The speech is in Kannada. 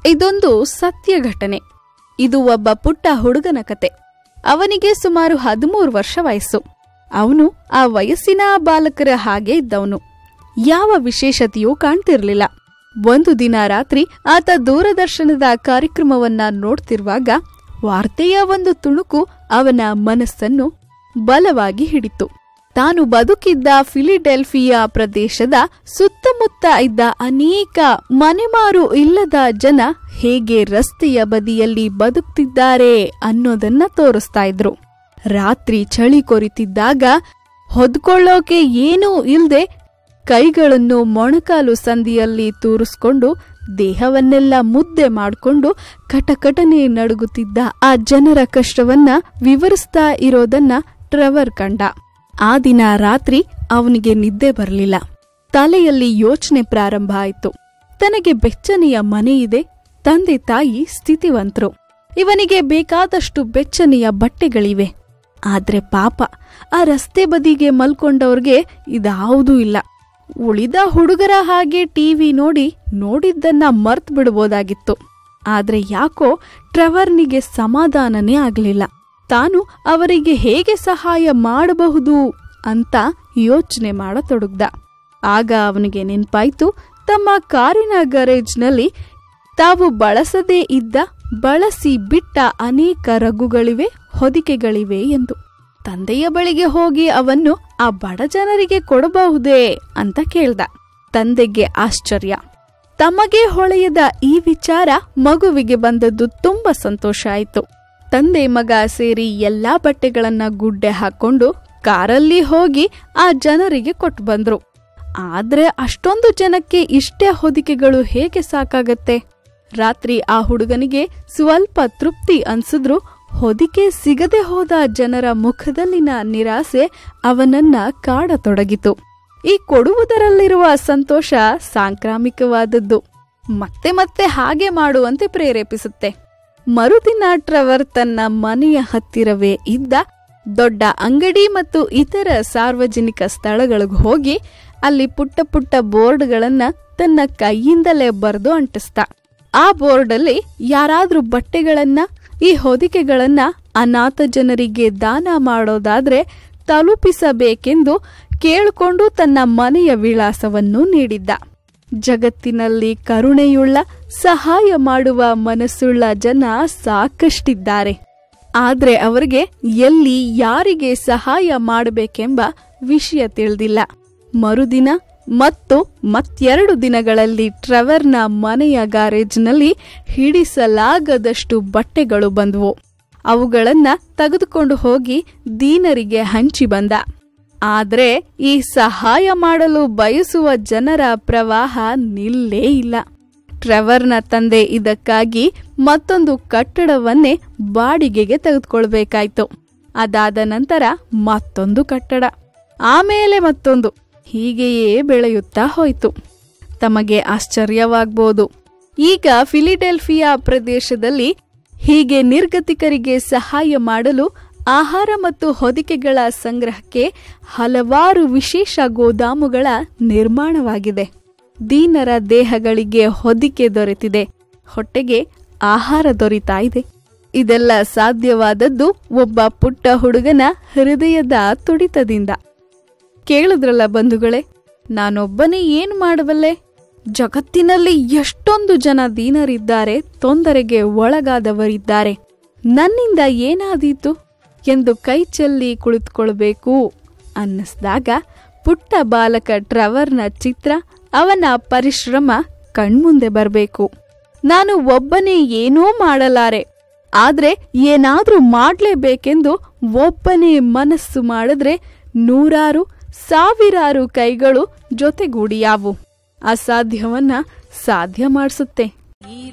ಇದೊಂದು ಸತ್ಯ ಘಟನೆ ಇದು ಒಬ್ಬ ಪುಟ್ಟ ಹುಡುಗನ ಕತೆ ಅವನಿಗೆ ಸುಮಾರು ಹದಿಮೂರು ವರ್ಷ ವಯಸ್ಸು ಅವನು ಆ ವಯಸ್ಸಿನ ಬಾಲಕರ ಹಾಗೆ ಇದ್ದವನು ಯಾವ ವಿಶೇಷತೆಯೂ ಕಾಣ್ತಿರ್ಲಿಲ್ಲ ಒಂದು ದಿನ ರಾತ್ರಿ ಆತ ದೂರದರ್ಶನದ ಕಾರ್ಯಕ್ರಮವನ್ನ ನೋಡ್ತಿರುವಾಗ ವಾರ್ತೆಯ ಒಂದು ತುಣುಕು ಅವನ ಮನಸ್ಸನ್ನು ಬಲವಾಗಿ ಹಿಡಿತು ತಾನು ಬದುಕಿದ್ದ ಫಿಲಿಡೆಲ್ಫಿಯಾ ಪ್ರದೇಶದ ಸುತ್ತಮುತ್ತ ಇದ್ದ ಅನೇಕ ಮನೆಮಾರು ಇಲ್ಲದ ಜನ ಹೇಗೆ ರಸ್ತೆಯ ಬದಿಯಲ್ಲಿ ಬದುಕ್ತಿದ್ದಾರೆ ಅನ್ನೋದನ್ನ ತೋರಿಸ್ತಾ ಇದ್ರು ರಾತ್ರಿ ಚಳಿ ಕೊರಿತಿದ್ದಾಗ ಹೊದ್ಕೊಳ್ಳೋಕೆ ಏನೂ ಇಲ್ದೆ ಕೈಗಳನ್ನು ಮೊಣಕಾಲು ಸಂದಿಯಲ್ಲಿ ತೂರಿಸ್ಕೊಂಡು ದೇಹವನ್ನೆಲ್ಲ ಮುದ್ದೆ ಮಾಡಿಕೊಂಡು ಕಟಕಟನೆ ನಡುಗುತ್ತಿದ್ದ ಆ ಜನರ ಕಷ್ಟವನ್ನ ವಿವರಿಸ್ತಾ ಇರೋದನ್ನ ಟ್ರೆವರ್ ಕಂಡ ಆ ದಿನ ರಾತ್ರಿ ಅವನಿಗೆ ನಿದ್ದೆ ಬರಲಿಲ್ಲ ತಲೆಯಲ್ಲಿ ಯೋಚನೆ ಪ್ರಾರಂಭ ಆಯಿತು ತನಗೆ ಬೆಚ್ಚನೆಯ ಮನೆಯಿದೆ ತಂದೆ ತಾಯಿ ಸ್ಥಿತಿವಂತರು ಇವನಿಗೆ ಬೇಕಾದಷ್ಟು ಬೆಚ್ಚನೆಯ ಬಟ್ಟೆಗಳಿವೆ ಆದ್ರೆ ಪಾಪ ಆ ರಸ್ತೆ ಬದಿಗೆ ಮಲ್ಕೊಂಡವ್ರಿಗೆ ಇದಾವುದೂ ಇಲ್ಲ ಉಳಿದ ಹುಡುಗರ ಹಾಗೆ ಟಿವಿ ನೋಡಿ ನೋಡಿದ್ದನ್ನ ಮರ್ತ್ ಬಿಡ್ಬೋದಾಗಿತ್ತು ಆದ್ರೆ ಯಾಕೋ ಟ್ರೆವರ್ನಿಗೆ ಸಮಾಧಾನನೇ ಆಗ್ಲಿಲ್ಲ ತಾನು ಅವರಿಗೆ ಹೇಗೆ ಸಹಾಯ ಮಾಡಬಹುದು ಅಂತ ಯೋಚನೆ ಮಾಡತೊಡಗ್ದ ಆಗ ಅವನಿಗೆ ನೆನ್ಪಾಯ್ತು ತಮ್ಮ ಕಾರಿನ ಗರೇಜ್ನಲ್ಲಿ ತಾವು ಬಳಸದೇ ಇದ್ದ ಬಳಸಿ ಬಿಟ್ಟ ಅನೇಕ ರಗ್ಗುಗಳಿವೆ ಹೊದಿಕೆಗಳಿವೆ ಎಂದು ತಂದೆಯ ಬಳಿಗೆ ಹೋಗಿ ಅವನ್ನು ಆ ಬಡ ಜನರಿಗೆ ಕೊಡಬಹುದೇ ಅಂತ ಕೇಳ್ದ ತಂದೆಗೆ ಆಶ್ಚರ್ಯ ತಮಗೆ ಹೊಳೆಯದ ಈ ವಿಚಾರ ಮಗುವಿಗೆ ಬಂದದ್ದು ತುಂಬಾ ಸಂತೋಷ ಆಯಿತು ತಂದೆ ಮಗ ಸೇರಿ ಎಲ್ಲಾ ಬಟ್ಟೆಗಳನ್ನ ಗುಡ್ಡೆ ಹಾಕೊಂಡು ಕಾರಲ್ಲಿ ಹೋಗಿ ಆ ಜನರಿಗೆ ಕೊಟ್ಟು ಬಂದ್ರು ಆದ್ರೆ ಅಷ್ಟೊಂದು ಜನಕ್ಕೆ ಇಷ್ಟೇ ಹೊದಿಕೆಗಳು ಹೇಗೆ ಸಾಕಾಗತ್ತೆ ರಾತ್ರಿ ಆ ಹುಡುಗನಿಗೆ ಸ್ವಲ್ಪ ತೃಪ್ತಿ ಅನ್ಸಿದ್ರು ಹೊದಿಕೆ ಸಿಗದೆ ಹೋದ ಜನರ ಮುಖದಲ್ಲಿನ ನಿರಾಸೆ ಅವನನ್ನ ಕಾಡತೊಡಗಿತು ಈ ಕೊಡುವುದರಲ್ಲಿರುವ ಸಂತೋಷ ಸಾಂಕ್ರಾಮಿಕವಾದದ್ದು ಮತ್ತೆ ಮತ್ತೆ ಹಾಗೆ ಮಾಡುವಂತೆ ಪ್ರೇರೇಪಿಸುತ್ತೆ ಮರುದಿನ ಟ್ರವರ್ ತನ್ನ ಮನೆಯ ಹತ್ತಿರವೇ ಇದ್ದ ದೊಡ್ಡ ಅಂಗಡಿ ಮತ್ತು ಇತರ ಸಾರ್ವಜನಿಕ ಸ್ಥಳಗಳಿಗೆ ಹೋಗಿ ಅಲ್ಲಿ ಪುಟ್ಟ ಪುಟ್ಟ ಬೋರ್ಡ್ಗಳನ್ನ ತನ್ನ ಕೈಯಿಂದಲೇ ಬರೆದು ಅಂಟಿಸ್ತ ಆ ಬೋರ್ಡಲ್ಲಿ ಯಾರಾದ್ರೂ ಬಟ್ಟೆಗಳನ್ನ ಈ ಹೊದಿಕೆಗಳನ್ನ ಅನಾಥ ಜನರಿಗೆ ದಾನ ಮಾಡೋದಾದ್ರೆ ತಲುಪಿಸಬೇಕೆಂದು ಕೇಳಿಕೊಂಡು ತನ್ನ ಮನೆಯ ವಿಳಾಸವನ್ನು ನೀಡಿದ್ದ ಜಗತ್ತಿನಲ್ಲಿ ಕರುಣೆಯುಳ್ಳ ಸಹಾಯ ಮಾಡುವ ಮನಸ್ಸುಳ್ಳ ಜನ ಸಾಕಷ್ಟಿದ್ದಾರೆ ಆದ್ರೆ ಅವರಿಗೆ ಎಲ್ಲಿ ಯಾರಿಗೆ ಸಹಾಯ ಮಾಡಬೇಕೆಂಬ ವಿಷಯ ತಿಳಿದಿಲ್ಲ ಮರುದಿನ ಮತ್ತು ಮತ್ತೆರಡು ದಿನಗಳಲ್ಲಿ ಟ್ರೆವರ್ನ ಮನೆಯ ಗ್ಯಾರೇಜ್ನಲ್ಲಿ ಹಿಡಿಸಲಾಗದಷ್ಟು ಬಟ್ಟೆಗಳು ಬಂದವು ಅವುಗಳನ್ನ ತೆಗೆದುಕೊಂಡು ಹೋಗಿ ದೀನರಿಗೆ ಹಂಚಿ ಬಂದ ಆದ್ರೆ ಈ ಸಹಾಯ ಮಾಡಲು ಬಯಸುವ ಜನರ ಪ್ರವಾಹ ನಿಲ್ಲೇ ಇಲ್ಲ ಟ್ರೆವರ್ನ ತಂದೆ ಇದಕ್ಕಾಗಿ ಮತ್ತೊಂದು ಕಟ್ಟಡವನ್ನೇ ಬಾಡಿಗೆಗೆ ತೆಗೆದುಕೊಳ್ಬೇಕಾಯ್ತು ಅದಾದ ನಂತರ ಮತ್ತೊಂದು ಕಟ್ಟಡ ಆಮೇಲೆ ಮತ್ತೊಂದು ಹೀಗೆಯೇ ಬೆಳೆಯುತ್ತಾ ಹೋಯಿತು ತಮಗೆ ಆಶ್ಚರ್ಯವಾಗ್ಬೋದು ಈಗ ಫಿಲಿಡೆಲ್ಫಿಯಾ ಪ್ರದೇಶದಲ್ಲಿ ಹೀಗೆ ನಿರ್ಗತಿಕರಿಗೆ ಸಹಾಯ ಮಾಡಲು ಆಹಾರ ಮತ್ತು ಹೊದಿಕೆಗಳ ಸಂಗ್ರಹಕ್ಕೆ ಹಲವಾರು ವಿಶೇಷ ಗೋದಾಮುಗಳ ನಿರ್ಮಾಣವಾಗಿದೆ ದೀನರ ದೇಹಗಳಿಗೆ ಹೊದಿಕೆ ದೊರೆತಿದೆ ಹೊಟ್ಟೆಗೆ ಆಹಾರ ದೊರೀತಾ ಇದೆ ಇದೆಲ್ಲ ಸಾಧ್ಯವಾದದ್ದು ಒಬ್ಬ ಪುಟ್ಟ ಹುಡುಗನ ಹೃದಯದ ತುಡಿತದಿಂದ ಕೇಳಿದ್ರಲ್ಲ ಬಂಧುಗಳೇ ನಾನೊಬ್ಬನೇ ಏನ್ ಮಾಡಬಲ್ಲೆ ಜಗತ್ತಿನಲ್ಲಿ ಎಷ್ಟೊಂದು ಜನ ದೀನರಿದ್ದಾರೆ ತೊಂದರೆಗೆ ಒಳಗಾದವರಿದ್ದಾರೆ ನನ್ನಿಂದ ಏನಾದೀತು ಎಂದು ಕೈ ಚೆಲ್ಲಿ ಕುಳಿತುಕೊಳ್ಬೇಕು ಅನ್ನಿಸ್ದಾಗ ಪುಟ್ಟ ಬಾಲಕ ಟ್ರವರ್ನ ಚಿತ್ರ ಅವನ ಪರಿಶ್ರಮ ಕಣ್ಮುಂದೆ ಬರಬೇಕು ನಾನು ಒಬ್ಬನೇ ಏನೂ ಮಾಡಲಾರೆ ಆದ್ರೆ ಏನಾದ್ರೂ ಮಾಡ್ಲೇಬೇಕೆಂದು ಒಬ್ಬನೇ ಮನಸ್ಸು ಮಾಡಿದ್ರೆ ನೂರಾರು ಸಾವಿರಾರು ಕೈಗಳು ಜೊತೆಗೂಡಿಯಾವು ಅಸಾಧ್ಯವನ್ನ ಸಾಧ್ಯ ಮಾಡಿಸುತ್ತೆ